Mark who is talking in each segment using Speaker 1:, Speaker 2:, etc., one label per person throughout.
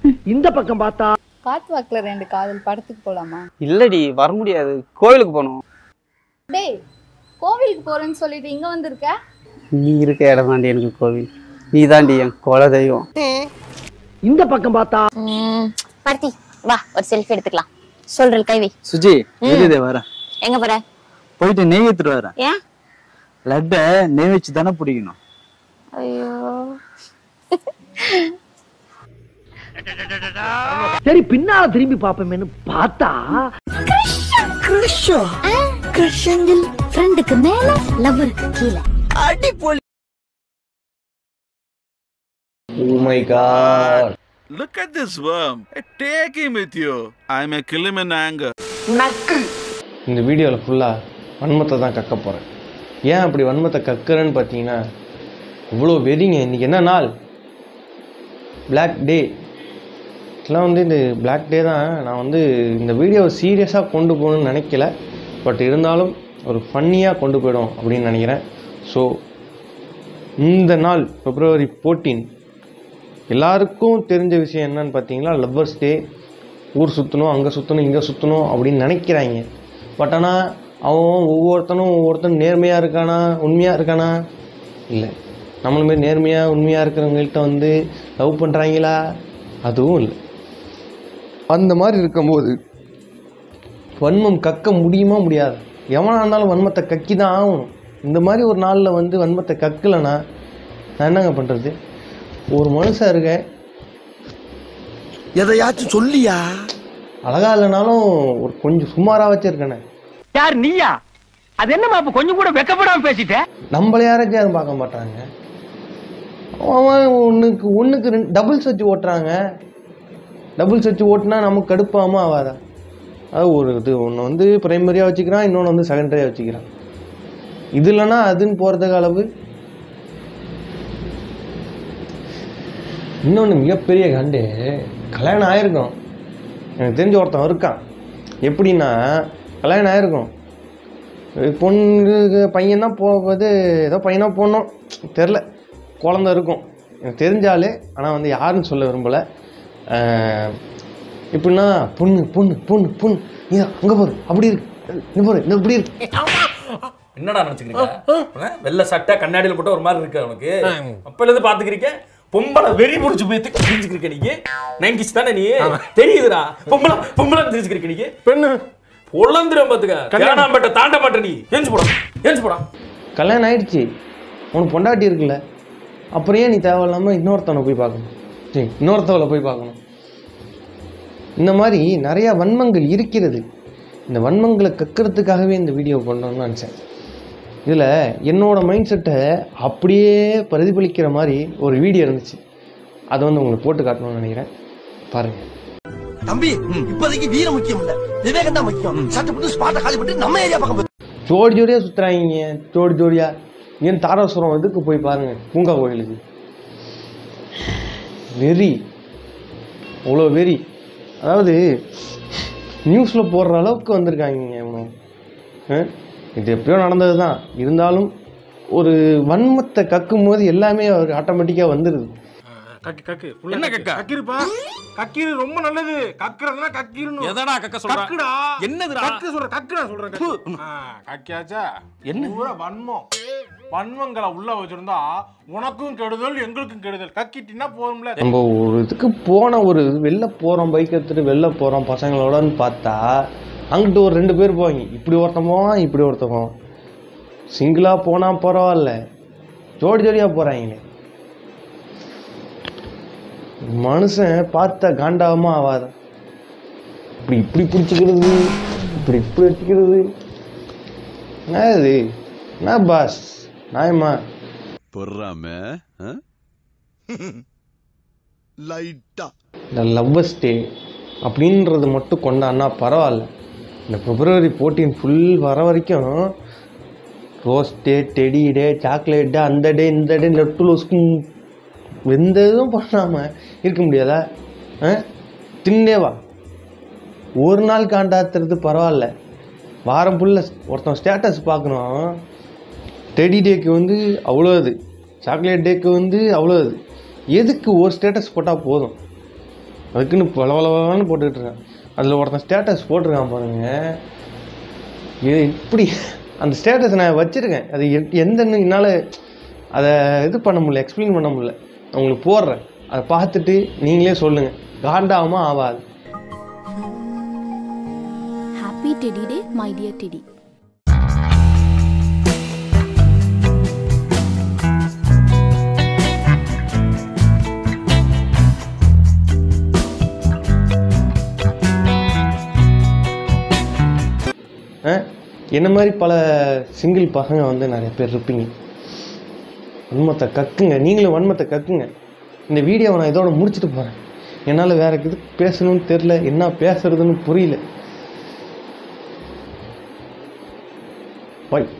Speaker 1: இந்த பக்கம் பார்த்தா
Speaker 2: காத்து வாக்குல ரெண்டு காதல் படத்துக்கு போலாமா
Speaker 3: இல்லடி வர முடியாது கோயிலுக்கு போகணும்
Speaker 2: டேய் கோவிலுக்கு போறேன்னு சொல்லிட்டு இங்க வந்திருக்க
Speaker 3: நீ இருக்க இடம் தாண்டி எனக்கு கோவில் நீ தாண்டி என் குல தெய்வம்
Speaker 1: இந்த பக்கம் பார்த்தா
Speaker 4: ம், பார்த்தி வா ஒரு செல்ஃபி எடுத்துக்கலாம் சொல்றல் கைவி
Speaker 3: சுஜி வெளியே வரேன்
Speaker 4: எங்க போற
Speaker 3: போயிட்டு நெய் எடுத்துட்டு வரேன்
Speaker 4: ஏன்
Speaker 3: லட்டை நெய் வச்சு தானே பிடிக்கணும்
Speaker 4: ஐயோ
Speaker 1: சரி பின்னால திரும்பி பாப்போமேன்னு பார்த்தா
Speaker 4: ஃப்ரெண்டுக்கு மேல லவ்வருக்கு கீழே
Speaker 5: Oh my god.
Speaker 6: Look at this worm. Hey, take him with you. I may kill him in anger.
Speaker 5: இந்த வீடியோவில் ஃபுல்லாக வன்மத்தை தான் கக்க போகிறேன் ஏன் அப்படி வன்மத்தை கக்குறேன்னு பார்த்தீங்கன்னா இவ்வளோ வெறிங்க இன்றைக்கி என்ன நாள் Black டே இதெல்லாம் வந்து இந்த Black டே தான் நான் வந்து இந்த வீடியோவை சீரியஸாக கொண்டு போகணும்னு நினைக்கல பட் இருந்தாலும் ஒரு ஃபன்னியாக கொண்டு போயிடும் அப்படின்னு நினைக்கிறேன் ஸோ இந்த நாள் பிப்ரவரி 14 எல்லாருக்கும் தெரிஞ்ச விஷயம் என்னன்னு பார்த்தீங்கன்னா லவ்வர்ஸ் டே ஊர் சுற்றணும் அங்கே சுற்றணும் இங்கே சுற்றணும் அப்படின்னு நினைக்கிறாங்க பட் ஆனால் அவன் ஒவ்வொருத்தனும் ஒவ்வொருத்தனும் நேர்மையாக இருக்கானா உண்மையாக இருக்கானா இல்லை நம்மள மாரி நேர்மையாக உண்மையாக இருக்கிறவங்கள்ட்ட வந்து லவ் பண்ணுறாங்களா அதுவும் இல்லை அந்த மாதிரி இருக்கும்போது வன்மம் கக்க முடியுமா முடியாது எவனாக இருந்தாலும் வன்மத்தை கக்கி தான் ஆகணும் இந்த மாதிரி ஒரு நாளில் வந்து வன்மத்தை கக்கலைன்னா நான் என்னங்க பண்ணுறது ஒரு மனுஷன் இருக்கேன்
Speaker 7: எதையாச்சும் சொல்லியா
Speaker 5: அழகா இல்லைனாலும் ஒரு கொஞ்சம் சுமாராக வச்சிருக்கேனே
Speaker 1: யார் நீயா அது என்னமா அப்ப கொஞ்சம் கூட வெக்கப்படாம பேசிட்ட
Speaker 5: நம்மள யாராச்சும் யாரும் பார்க்க மாட்டாங்க அவன் ஒன்றுக்கு ஒன்றுக்கு ரெண்டு டபுள்ஸ் வச்சு ஓட்டுறாங்க டபுள்ஸ் வச்சு ஓட்டினா நமக்கு கடுப்பாம ஆகாதா அது ஒரு இது ஒன்று வந்து பிரைமரியாக வச்சுக்கிறான் இன்னொன்று வந்து செகண்டரியாக வச்சுக்கிறான் இது இல்லைன்னா அதுன்னு போகிறதுக்கு அளவு இன்னொன்று மிகப்பெரிய கண்டு கல்யாணம் ஆயிருக்கும் எனக்கு தெரிஞ்ச ஒருத்தன் இருக்கான் எப்படின்னா கல்யாணம் ஆயிருக்கும் பொண்ணு பையன் தான் போவது ஏதோ பையனா பொண்ணும் தெரில குழந்த இருக்கும் எனக்கு தெரிஞ்சாலே ஆனால் வந்து யாருன்னு சொல்ல விரும்பலை எப்படின்னா பொண்ணு பொண்ணு பொண்ணு பொண்ணு நீ அங்கே போரு அப்படி இருக்கு இங்கே போரு இந்த இப்படி இருக்கு
Speaker 8: என்னடா நினைச்சுக்கிறீங்க ஆ? வெள்ளை சட்டை கண்ணாடியில் போட்டு ஒரு மாதிரி இருக்கு அவனுக்கு அப்பல இருந்து பாத்துக்கிறீங்க பொம்பளை வெறி முடிச்சு போய் தெரிஞ்சுக்கிறீங்க நீங்க நைன்டிஸ் தானே நீ தெரியுதுடா பொம்பளை பொம்பளை தெரிஞ்சுக்கிறீங்க நீங்க
Speaker 5: பெண்ணு
Speaker 8: பொள்ளந்திரம் பாத்துக்க கல்யாணம் தாண்ட மாட்டே நீ ஏஞ்சு போடா ஏஞ்சு போடா
Speaker 5: கல்யாணம் ஆயிடுச்சு உனக்கு பொண்டாட்டி இருக்குல்ல அப்புறம் ஏன் நீ தேவையில்லாமல் இன்னொருத்தவனை போய் பார்க்கணும் சரி இன்னொருத்தவளை போய் பார்க்கணும் இந்த மாதிரி நிறையா வன்மங்கள் இருக்கிறது இந்த வன்மங்களை கக்கிறதுக்காகவே இந்த வீடியோ பண்ணணும்னு நினச்சேன் இதில் என்னோட மைண்ட் செட்டை அப்படியே பிரதிபலிக்கிற மாதிரி ஒரு வீடியோ இருந்துச்சு அதை வந்து உங்களுக்கு போட்டு காட்டணும்னு நினைக்கிறேன் பாருங்கள்
Speaker 7: தம்பி இப்போதைக்கு வீரம் முக்கியம் இல்ல விவேகம் தான் முக்கியம் சட்டை போட்டு ஸ்பாட்டை காலி பண்ணிட்டு நம்ம ஏரியா பக்கம் போய்
Speaker 5: ஜோடி ஜோடியாக சுற்றுறாங்க ஜோடி ஜோடியாக ஏன் தாராசுரம் இதுக்கு போய் பாருங்கள் பூங்கா கோயிலுக்கு வெறி அவ்வளோ வெறி அதாவது நியூஸில் போடுற அளவுக்கு வந்திருக்காங்க இவனும் ஆ? இது எப்படியோ நடந்தது தான் இருந்தாலும் ஒரு வன்மத்தை கக்கும் போது எல்லாமே அவருக்கு ஆட்டோமேட்டிக்காக வந்துடுது
Speaker 9: கக்கு கக்கு
Speaker 8: என்ன கக்கா?
Speaker 9: கக்கிருப்பா கக்கீரு ரொம்ப நல்லது கக்குறதுனா கக்கீருன்னு
Speaker 8: எதடா கக்க சொல்ற
Speaker 9: கக்குடா
Speaker 8: என்னதுடா?
Speaker 9: கக்கு சொல்ற கக்குடா சொல்றேன் கக்கு. ஆ, கக்கியாச்சா
Speaker 8: என்ன?
Speaker 9: பூரா வன்மம் வன்மங்களை உள்ள வச்சிருந்தா உனக்கும் கெடுதல் எங்களுக்கும் கெடுதல் கக்கிட்டினா போதும்ல
Speaker 5: நம்ம ஒரு இதுக்கு போன ஒரு வெளில போகிறோம் பைக் எடுத்துட்டு வெளில போகிறோம் பசங்களோடன்னு பார்த்தா அங்கிட்டு ஒரு ரெண்டு பேர் போவாங்க இப்படி ஒருத்தன் போவான் இப்படி ஒருத்தன் போவான் சிங்கிளாக போனால் பரவாயில்ல ஜோடி ஜோடியாக போகிறாங்களே மனுஷன் பார்த்த காண்டாவமா ஆகாத இப்படி இப்படி பிடிச்சிக்கிறது இப்படி இப்படி வச்சுக்கிறது என்ன இது என்ன பாஸ் நாயம்மா
Speaker 6: பொறாம
Speaker 7: லைட்டா
Speaker 5: இந்த லவ்வர்ஸ் டே அப்படின்றது மட்டும் கொண்டாடினா பரவாயில்ல இந்த பிப்ரவரி 14 ஃபுல் வர வரைக்கும் rose day teddy day chocolate day அந்த டே இந்த டே நெட்டு லூஸ்க்கும் எந்த இதுவும் பண்ணாமல் இருக்க முடியாதா ஆ தின்னே வா ஒரு நாள் காண்டாத்துறது பரவாயில்ல வாரம் ஃபுல்லாக ஒருத்தன் ஸ்டேட்டஸ் பார்க்கணும் டெடி டேக்கு வந்து அவ்வளோ இது சாக்லேட் டேக்கு வந்து அவ்வளோ இது எதுக்கு ஒரு ஸ்டேட்டஸ் போட்டால் போதும் அதுக்குன்னு பளபளன்னு போட்டுக்கிட்டு இருக்கேன் அதில் ஒருத்தன் ஸ்டேட்டஸ் போட்டிருக்கான் பாருங்க இது இப்படி அந்த ஸ்டேட்டஸ் நான் வச்சுருக்கேன் அது எ- எந்தன்னு என்னால் அதை இது பண்ண முடியல எக்ஸ்பிளைன் பண்ண முடியல உங்களுக்கு போடுறேன் அதை பார்த்துட்டு நீங்களே சொல்லுங்கள் காண்டாகுமா ஆகாது
Speaker 10: Happy Teddy Day, my dear Teddy.
Speaker 5: ஆ? என்ன மாதிரி பல சிங்கிள் பசங்க வந்து நிறைய பேர் இருப்பீங்க வன்மத்தை கக்குங்க நீங்களும் வன்மத்தை கக்குங்க இந்த வீடியோவை நான் இதோட முடிச்சுட்டு போகிறேன் என்னால் வேற எது பேசணும்னு தெரில என்ன பேசுறதுன்னு புரியல பை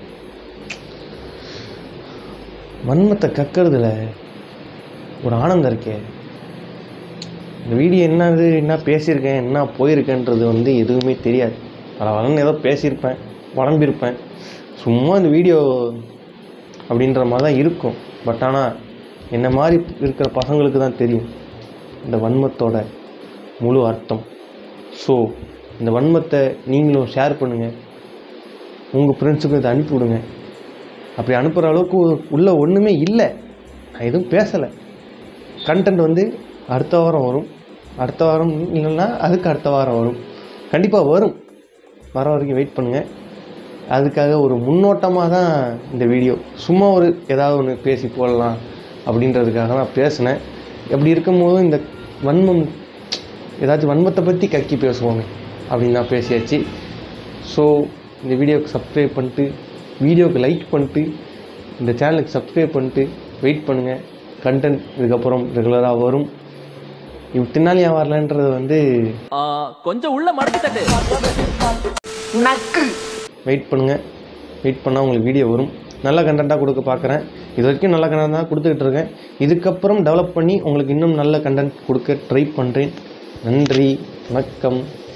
Speaker 5: வன்மத்தை கக்கிறதுல ஒரு ஆனந்தம் இருக்கே இந்த வீடியோ என்னது என்ன பேசியிருக்கேன் என்ன போயிருக்கேன்றது வந்து எதுவுமே தெரியாது பரவாயில்லன்னு ஏதோ பேசியிருப்பேன் உடம்பிருப்பேன் சும்மா இந்த வீடியோ அப்படின்ற மாதிரி தான் இருக்கும் பட் ஆனால் என்ன மாதிரி இருக்கிற பசங்களுக்கு தான் தெரியும் இந்த வன்மத்தோட முழு அர்த்தம் ஸோ இந்த வன்மத்தை நீங்களும் ஷேர் பண்ணுங்கள் உங்கள் ஃப்ரெண்ட்ஸுக்கும் இதை அனுப்பி விடுங்க அப்படி அனுப்புகிற அளவுக்கு உள்ள ஒன்றுமே இல்லை நான் எதுவும் பேசலை கண்டென்ட் வந்து அடுத்த வாரம் வரும் அடுத்த வாரம் இல்லைன்னா அதுக்கு அடுத்த வாரம் வரும் கண்டிப்பாக வரும் வர வரைக்கும் வெயிட் பண்ணுங்கள் அதுக்காக ஒரு முன்னோட்டமாக தான் இந்த வீடியோ சும்மா ஒரு ஏதாவது ஒன்று பேசி போடலாம் அப்படின்றதுக்காக தான் பேசினேன் அப்படி இருக்கும்போது இந்த வன்மம் ஏதாச்சும் வன்மத்தை பற்றி கக்கி பேசுவோமே அப்படின்னு தான் பேசியாச்சு ஸோ இந்த வீடியோவுக்கு சப்ஸ்கிரைப் பண்ணிட்டு வீடியோவுக்கு லைக் பண்ணிட்டு இந்த சேனலுக்கு சப்ஸ்கிரைப் பண்ணிட்டு வெயிட் பண்ணுங்கள் கண்டென்ட் இதுக்கப்புறம் ரெகுலராக வரும் இத்தனால ஏன் வரலன்றது வந்து
Speaker 1: கொஞ்சம் உள்ள மடக்கு தட்டு
Speaker 5: வெயிட் பண்ணுங்கள் வெயிட் பண்ணால் உங்களுக்கு வீடியோ வரும் நல்ல கண்டென்ட்டாக கொடுக்க பார்க்குறேன் இது வரைக்கும் நல்ல கண்டென்ட் தான் கொடுத்துக்கிட்டு இருக்கேன் இதுக்கப்புறம் டெவலப் பண்ணி உங்களுக்கு இன்னும் நல்ல கண்டென்ட் கொடுக்க ட்ரை பண்ணுறேன் நன்றி வணக்கம்